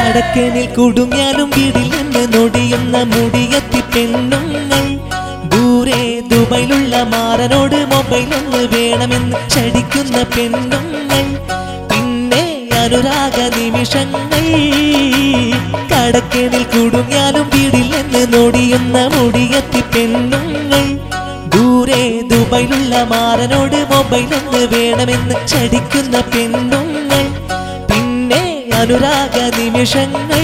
കടക്കണിൽ കുടുങ്ങിയാലും വീടില്ലെന്ന് നൊടിയുന്ന മുടിയത്തി പെണ്ണുങ്ങൾ ദൂരെ ദുബൈയിലുള്ള മാറനോട് മൊബൈൽ ഒന്ന് വേണമെന്ന് ചടിക്കുന്ന പെണ്ണുങ്ങൾ പിന്നെ അനുരാഗ നിമിഷങ്ങൾ കടക്കണിൽ കുടുങ്ങിയാലും വീടില്ലെന്ന് നൊടിയുന്ന മുടിയത്തി പെണ്ണുങ്ങൾ ദൂരെ ദുബൈയിലുള്ള മാറനോട് മൊബൈൽ ഒന്ന് വേണമെന്ന് ചടിക്കുന്ന പെണ്ണുങ്ങൾ പിന്നെ അനുരാഗ നിമിഷങ്ങൾ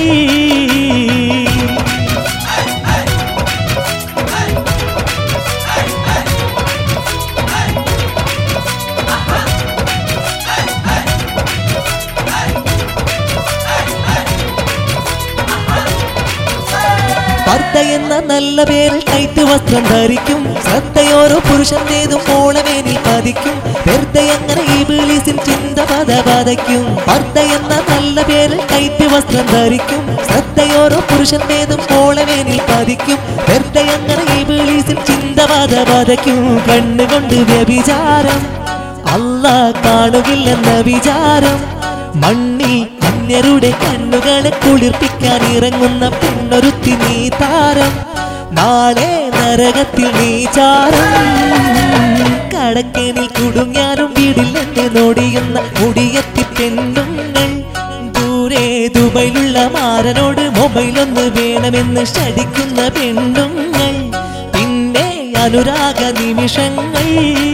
പർദ്ദ എന്ന നല്ല പേരിൽ ടൈറ്റ് വസ്ത്രം ധരിക്കും ശ്രദ്ധയോരോ പുരുഷന്റേതും ഓളവേനിൽ പതിക്കും വെറുതെ അങ്ങനെ ഈ ബിളീസിൻ ചിന്ത പത പതയ്ക്കും പർദ്ദ എന്ന നല്ല പേരിൽ ടൈറ്റ് വസ്ത്രം ധരിക്കും ശ്രദ്ധയോരോ പുരുഷന്റേതും ഓളവേനിൽ പതിക്കും വെറുതെ അങ്ങനെ ഈ ബിളീസിൻ ചിന്ത പത പതയ്ക്കും കണ്ണുകൊണ്ട് വ്യഭിചാരം അല്ല കാണുകില്ലെന്ന വിചാരം മണ്ണിൽ അന്യരുടെ കണ്ണുകളെ കുളിർപ്പിക്കാൻ ഇറങ്ങുന്ന പെണ്ണൊരുത്തി നീ താരം നാളെ നരകത്തിൽ നീ ചാരം കടക്കനിൽ കുടുങ്ങിയാലും വീടില്ലെന്ന് നോടിയുന്ന മുടിയത്തി പെണ്ണുങ്ങൾ ദൂരെ ദുബൈയിലുള്ള മാരനോട് മൊബൈൽ ഒന്ന് വേണമെന്ന് ശടിക്കുന്ന പെണ്ണുങ്ങൾ പിന്നെ അനുരാഗ നിമിഷങ്ങൾ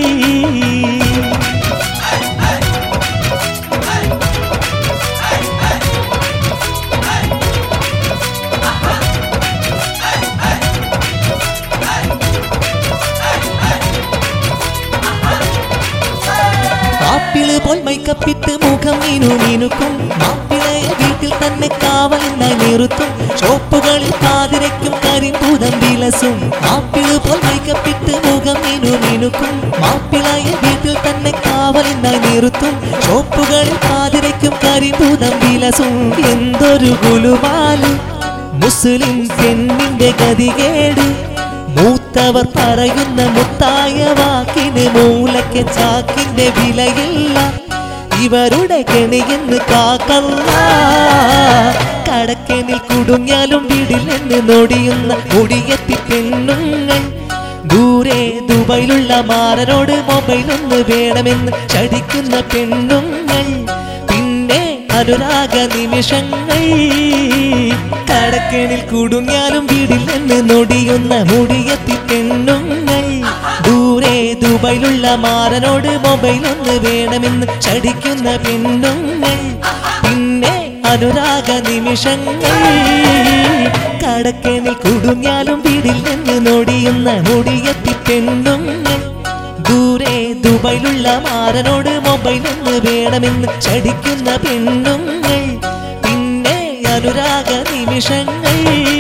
മാപ്പിള് പോൽ മൈക്കപ്പിട്ട് മുഖം മീനു മീനുക്കും മാപ്പിളയെ വീട്ടിൽ തന്നെ കാവലിനായി നിർത്തും ഷോപ്പുകളിൽ പാതിരയ്ക്കും കരിമ്പൂതം വിലസും മാപ്പിള് പോൽ മൈക്കപ്പിട്ട് മുഖം മീനു മീനുക്കും മാപ്പിളയെ വീട്ടിൽ തന്നെ കാവലിനായി നിർത്തും ഷോപ്പുകളിൽ പാതിരയ്ക്കും കരിമ്പൂതം വിലസും എന്തൊരു ഗുലുമാല് മുസ്ലിം പെണ്ണിന്റെ ഗതികേട് മൂത്തവർ പറയുന്ന മുത്തായ വാക്കിന് മൂലയ്ക്ക് ചാക്കിന്റെ വിലയില്ല ഇവരുടെ കെണിയെന്ന് കാക്കല്ല കടക്കെനിൽ കുടുങ്ങിയാലും വീടില്ലെന്ന് നൊടിയുന്ന മുടിയെത്തി പെണ്ണുങ്ങൾ ദൂരെ ദുബൈയിലുള്ള മാറനോട് മൊബൈൽ ഒന്ന് വേണമെന്ന് ചടിക്കുന്ന പെണ്ണുങ്ങൾ പിന്നെ അനുരാഗ നിമിഷങ്ങൾ കടക്കണിൽ കുടുങ്ങിയാലും വീടില്ലെന്ന് നൊടിയുന്ന മുടിയെത്തി പെണ്ണുങ്ങൾ ദൂരെ ദുബൈയിലുള്ള മാറനോട് മൊബൈൽ ഒന്ന് വേണമെന്ന് ചടിക്കുന്ന പെണ്ണുങ്ങൾ പിന്നെ അനുരാഗ നിമിഷങ്ങൾ കടക്കണിൽ കുടുങ്ങിയാലും വീടില്ലെന്ന് നൊടിയുന്ന മുടിയെത്തി പെണ്ണുങ്ങൾ ദൂരെ ദുബൈയിലുള്ള മാരനോട് മൊബൈൽ ഒന്ന് വേണമെന്ന് ചടിക്കുന്ന പെണ്ണുങ്ങൾ പിന്നെ അനുരാഗ നിമിഷങ്ങൾ